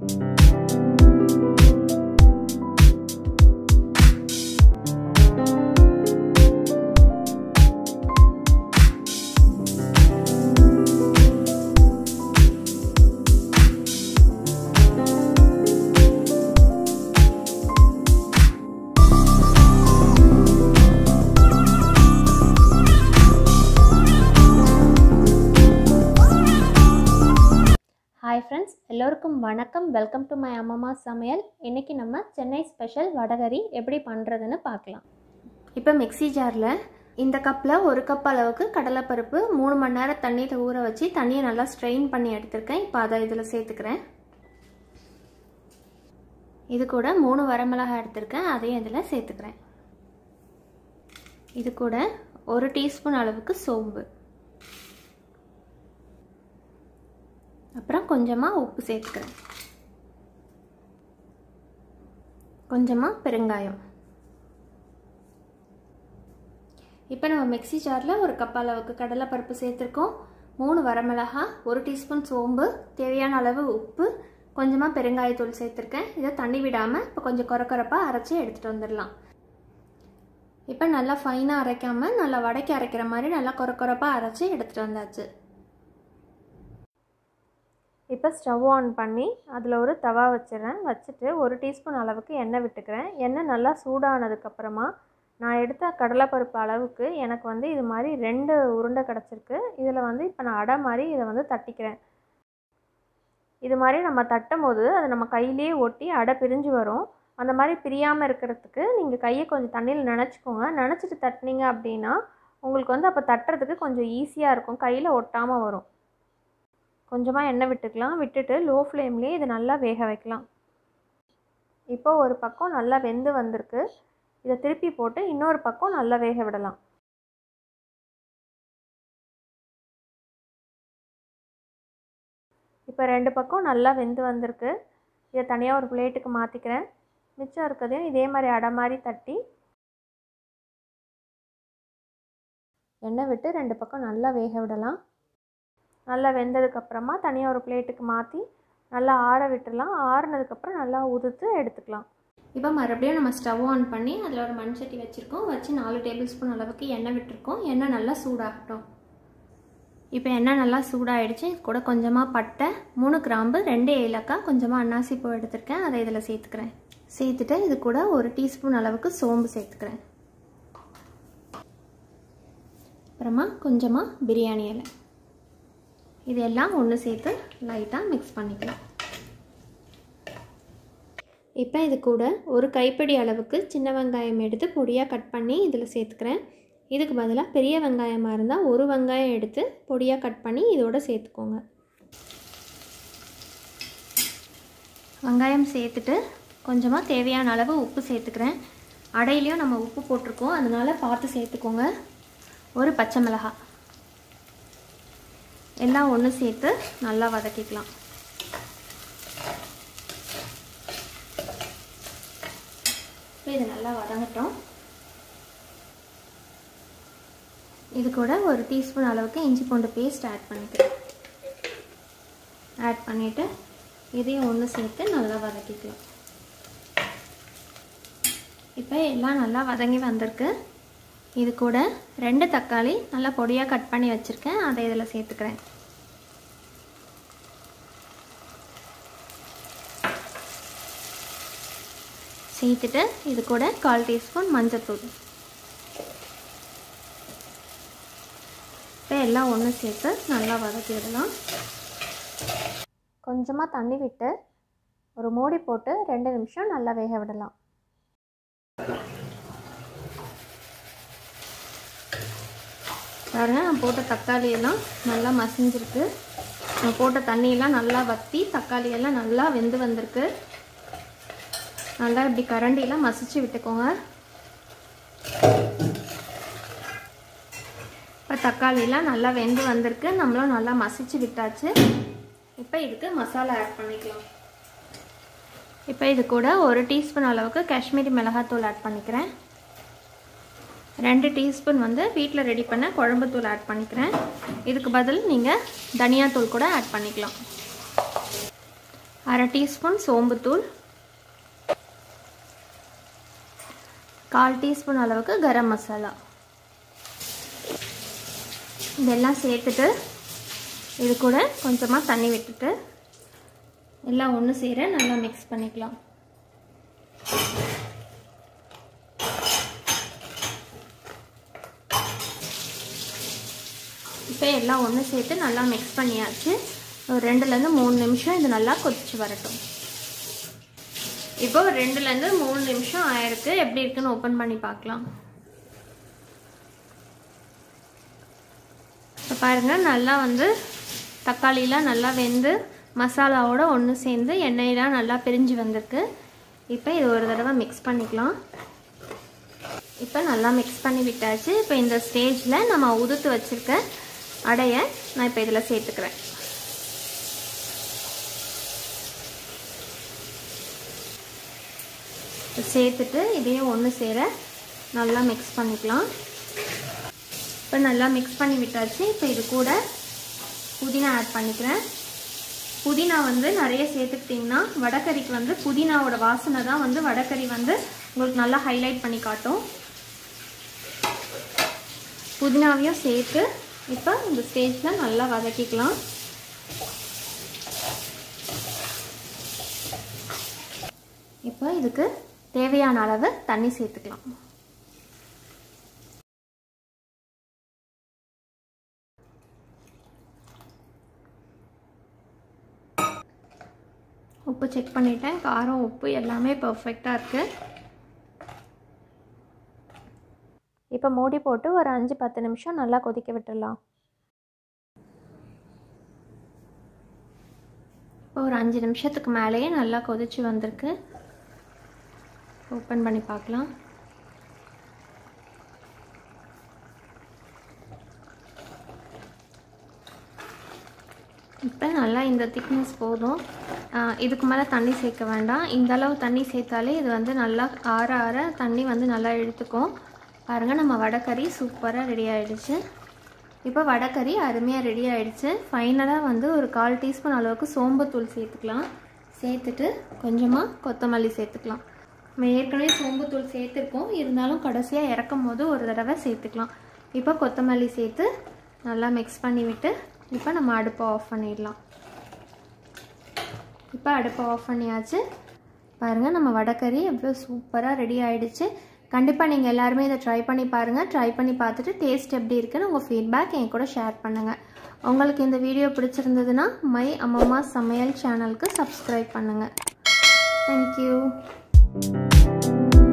hi friends எல்லோருக்கும் வணக்கம் welcome to my அம்மம்மா சமையல் இன்றைக்கி நம்ம சென்னை ஸ்பெஷல் வடகரி எப்படி பண்ணுறதுன்னு பார்க்கலாம் இப்போ மிக்ஸி ஜாரில் இந்த கப்பில் ஒரு கப் அளவுக்கு கடலைப்பருப்பு மூணு மணி நேரம் தண்ணியில் ஊற வச்சு தண்ணியை நல்லா ஸ்ட்ரெயின் பண்ணி எடுத்திருக்கேன் இப்போ அதை இதில் சேர்த்துக்கிறேன் இது கூட மூணு வரமிளகாய் எடுத்திருக்கேன் அதையும் இதில் சேர்த்துக்கிறேன் இது கூட ஒரு டீஸ்பூன் அளவுக்கு சோம்பு அப்புறம் கொஞ்சமாக உப்பு சேர்த்துக்கிறேன் கொஞ்சமாக பெருங்காயம் இப்போ நம்ம மிக்ஸி ஜாரில் ஒரு கப் அளவுக்கு கடலைப்பருப்பு சேர்த்துருக்கோம் மூணு வரமிளகா ஒரு டீஸ்பூன் சோம்பு தேவையான அளவு உப்பு கொஞ்சமாக பெருங்காயத்தூள் சேர்த்துருக்கேன் இதை தண்ணி விடாமல் இப்போ கொஞ்சம் குறக்குறப்பாக அரைச்சி எடுத்துகிட்டு வந்துடலாம் இப்போ நல்லா ஃபைனாக அரைக்காமல் நல்லா வடைக்கு அரைக்கிற மாதிரி நல்லா குறக்குறப்பாக அரைச்சி எடுத்துகிட்டு வந்தாச்சு இப்போ ஸ்டவ் ஆன் பண்ணி அதில் ஒரு தவா வச்சிடறேன் வச்சுட்டு ஒரு டீஸ்பூன் அளவுக்கு எண்ணெய் விட்டுக்கிறேன் எண்ணெய் நல்லா சூடானதுக்கப்புறமா நான் எடுத்த கடலைப்பருப்பு அளவுக்கு எனக்கு வந்து இது மாதிரி ரெண்டு உருண்டை கிடச்சிருக்கு இதில் வந்து இப்போ நான் அடை மாதிரி இதை வந்து தட்டிக்கிறேன் இது மாதிரி நம்ம தட்டும் போது அதை நம்ம கையிலேயே ஒட்டி அடை பிரிஞ்சு வரும் அந்த மாதிரி பிரியாமல் இருக்கிறதுக்கு நீங்கள் கையை கொஞ்சம் தண்ணியில் நினச்சிக்கோங்க நினச்சிட்டு தட்டினீங்க அப்படின்னா உங்களுக்கு வந்து அப்போ தட்டுறதுக்கு கொஞ்சம் ஈஸியாக இருக்கும் கையில் ஒட்டாமல் வரும் கொஞ்சமாக எண்ணெய் விட்டுக்கலாம் விட்டுட்டு லோ ஃப்ளேம்லேயே இது நல்லா வேக வைக்கலாம் இப்போ ஒரு பக்கம் நல்லா வெந்து வந்திருக்கு இதை திருப்பி போட்டு இன்னொரு பக்கம் நல்லா வேக விடலாம் இப்போ ரெண்டு பக்கம் நல்லா வெந்து வந்திருக்கு இதை தனியாக ஒரு பிளேட்டுக்கு மாற்றிக்கிறேன் மிச்சம் இருக்கிறதையும் இதே மாதிரி அடை மாதிரி தட்டி எண்ணெய் விட்டு ரெண்டு பக்கம் நல்லா வேக விடலாம் நல்லா வெந்ததுக்கப்புறமா தனியாக ஒரு பிளேட்டுக்கு மாற்றி நல்லா ஆற விட்டுடலாம் ஆறுனதுக்கப்புறம் நல்லா உதுத்து எடுத்துக்கலாம் இப்போ மறுபடியும் நம்ம ஸ்டவ் ஆன் பண்ணி அதில் ஒரு மண் சட்டி வச்சுருக்கோம் வச்சு நாலு டேபிள் ஸ்பூன் அளவுக்கு எண்ணெய் விட்டுருக்கோம் எண்ணெய் நல்லா சூடாகட்டும் இப்போ எண்ணெய் நல்லா சூடாகிடுச்சு இது கூட கொஞ்சமாக பட்டை மூணு கிராம்பு ரெண்டு ஏலக்காய் கொஞ்சமாக அன்னாசி பூ எடுத்திருக்கேன் அதை இதில் சேர்த்துக்கிறேன் சேர்த்துட்டு இது கூட ஒரு டீஸ்பூன் அளவுக்கு சோம்பு சேர்த்துக்கிறேன் அப்புறமா கொஞ்சமாக பிரியாணி இலை இதெல்லாம் ஒன்று சேர்த்து லைட்டாக மிக்ஸ் பண்ணிக்கலாம் இப்போ இது கூட ஒரு கைப்பிடி அளவுக்கு சின்ன வெங்காயம் எடுத்து பொடியாக கட் பண்ணி இதில் சேர்த்துக்கிறேன் இதுக்கு பதிலாக பெரிய வெங்காயமாக இருந்தால் ஒரு வெங்காயம் எடுத்து பொடியாக கட் பண்ணி இதோட சேர்த்துக்கோங்க வெங்காயம் சேர்த்துட்டு கொஞ்சமாக தேவையான அளவு உப்பு சேர்த்துக்கிறேன் அடையிலையும் நம்ம உப்பு போட்டிருக்கோம் அதனால் பார்த்து சேர்த்துக்கோங்க ஒரு பச்சை மிளகாய் எல்லாம் ஒன்று சேர்த்து நல்லா வதக்கிக்கலாம் இப்போ இது நல்லா வதங்கட்டும் இது கூட ஒரு டீஸ்பூன் அளவுக்கு இஞ்சி பூண்டு பேஸ்ட் ஆட் பண்ணிக்கிறேன் ஆட் பண்ணிவிட்டு இதையும் ஒன்று சேர்த்து நல்லா வதக்கிக்கலாம் இப்போ எல்லாம் நல்லா வதங்கி வந்திருக்கு இது கூட ரெண்டு தக்காளி நல்லா பொடியாக கட் பண்ணி வச்சுருக்கேன் அதை இதில் சேர்த்துக்கிறேன் சேர்த்துட்டு இது கூட கால் டீஸ்பூன் மஞ்சத்தூள் இப்போ எல்லாம் ஒன்று சேர்த்து நல்லா வதக்கி விடலாம் கொஞ்சமாக தண்ணி விட்டு ஒரு மூடி போட்டு ரெண்டு நிமிஷம் நல்லா வேக விடலாம் பாருங்கள் நான் போட்ட தக்காளி எல்லாம் நல்லா மசிஞ்சிருக்கு நான் போட்ட தண்ணியெல்லாம் நல்லா வற்றி தக்காளி எல்லாம் நல்லா வெந்து வந்திருக்கு நல்லா இப்படி கரண்டியெல்லாம் மசிச்சு விட்டுக்கோங்க இப்போ தக்காளியெல்லாம் நல்லா வெந்து வந்திருக்கு நம்மளும் நல்லா மசிச்சு விட்டாச்சு இப்போ இதுக்கு மசாலா ஆட் பண்ணிக்கலாம் இப்போ இது கூட ஒரு டீஸ்பூன் அளவுக்கு காஷ்மீரி மிளகாத்தூள் ஆட் பண்ணிக்கிறேன் ரெண்டு டீஸ்பூன் வந்து வீட்டில் ரெடி பண்ண குழம்புத்தூள் ஆட் பண்ணிக்கிறேன் இதுக்கு பதில் நீங்கள் தனியாத்தூள் கூட ஆட் பண்ணிக்கலாம் அரை டீஸ்பூன் சோம்புத்தூள் கால் டீஸ்பூன் அளவுக்கு கரம் மசாலா இதெல்லாம் சேர்த்துட்டு இது கூட கொஞ்சமாக தண்ணி விட்டுட்டு எல்லாம் ஒன்று சேர நல்லா மிக்ஸ் பண்ணிக்கலாம் இப்போ எல்லாம் ஒன்று சேர்த்து நல்லா மிக்ஸ் பண்ணியாச்சு ஒரு ரெண்டுலேருந்து மூணு நிமிஷம் இது நல்லா கொதிச்சு வரட்டும் இப்போ ஒரு ரெண்டுலேருந்து மூணு நிமிஷம் ஆயிருக்கு எப்படி இருக்குன்னு ஓப்பன் பண்ணி பார்க்கலாம் இப்போ பாருங்கள் நல்லா வந்து தக்காளிலாம் நல்லா வெந்து மசாலாவோட ஒன்று சேர்ந்து எண்ணெயெலாம் நல்லா பிரிஞ்சு வந்திருக்கு இப்போ இது ஒரு தடவை மிக்ஸ் பண்ணிக்கலாம் இப்போ நல்லா மிக்ஸ் பண்ணி விட்டாச்சு இப்போ இந்த ஸ்டேஜில் நம்ம உதுத்து வச்சுருக்க அடையை நான் இப்போ இதில் சேர்த்துக்கிறேன் சேர்த்துட்டு இதையும் ஒன்று சேர நல்லா மிக்ஸ் பண்ணிக்கலாம் இப்போ நல்லா மிக்ஸ் பண்ணி விட்டாச்சு இப்போ இது கூட புதினா ஆட் பண்ணிக்கிறேன் புதினா வந்து நிறைய சேர்த்துக்கிட்டிங்கன்னா வடக்கறிக்கு வந்து புதினாவோட வாசனை தான் வந்து வடக்கறி வந்து உங்களுக்கு நல்லா ஹைலைட் பண்ணி காட்டும் புதினாவையும் சேர்த்து இப்போ இந்த ஸ்டேஜில் நல்லா வதக்கிக்கலாம் இப்போ இதுக்கு தேவையான அளவு தண்ணி சேர்த்துக்கலாம் உப்பு செக் பண்ணிட்டேன் காரம் உப்பு எல்லாமே பர்ஃபெக்டாக இருக்குது இப்போ மூடி போட்டு ஒரு அஞ்சு பத்து நிமிஷம் நல்லா கொதிக்க விட்டுடலாம் இப்போ ஒரு அஞ்சு நிமிஷத்துக்கு மேலேயே நல்லா கொதிச்சு வந்திருக்கு ஓப்பன் பண்ணி பார்க்கலாம் இப்போ நல்லா இந்த திக்னஸ் போதும் இதுக்கு மேலே தண்ணி சேர்க்க வேண்டாம் இந்த அளவு தண்ணி சேர்த்தாலே இது வந்து நல்லா ஆற ஆற தண்ணி வந்து நல்லா இழுத்துக்கும் பாருங்கள் நம்ம வடைக்கறி சூப்பராக ரெடி ஆகிடுச்சு இப்போ வடைக்கறி அருமையாக ரெடி ஆகிடுச்சு ஃபைனலாக வந்து ஒரு கால் டீஸ்பூன் அளவுக்கு சோம்புத்தூள் சேர்த்துக்கலாம் சேர்த்துட்டு கொஞ்சமாக கொத்தமல்லி சேர்த்துக்கலாம் நம்ம ஏற்கனவே சோம்புத்தூள் சேர்த்துருக்கோம் இருந்தாலும் கடைசியாக இறக்கும் போது ஒரு தடவை சேர்த்துக்கலாம் இப்போ கொத்தமல்லி சேர்த்து நல்லா மிக்ஸ் பண்ணி விட்டு இப்போ நம்ம அடுப்பை ஆஃப் பண்ணிடலாம் இப்போ அடுப்பை ஆஃப் பண்ணியாச்சு பாருங்கள் நம்ம வடைக்கறி எவ்வளோ சூப்பராக ரெடி ஆகிடுச்சு கண்டிப்பாக நீங்கள் எல்லாருமே இதை ட்ரை பண்ணி பாருங்கள் ட்ரை பண்ணி பார்த்துட்டு டேஸ்ட் எப்படி இருக்குன்னு உங்கள் ஃபீட்பேக் என் கூட ஷேர் பண்ணுங்கள் உங்களுக்கு இந்த வீடியோ பிடிச்சிருந்ததுன்னா மை அம்மம்மா சமையல் சேனலுக்கு சப்ஸ்கிரைப் பண்ணுங்கள் தேங்க்யூ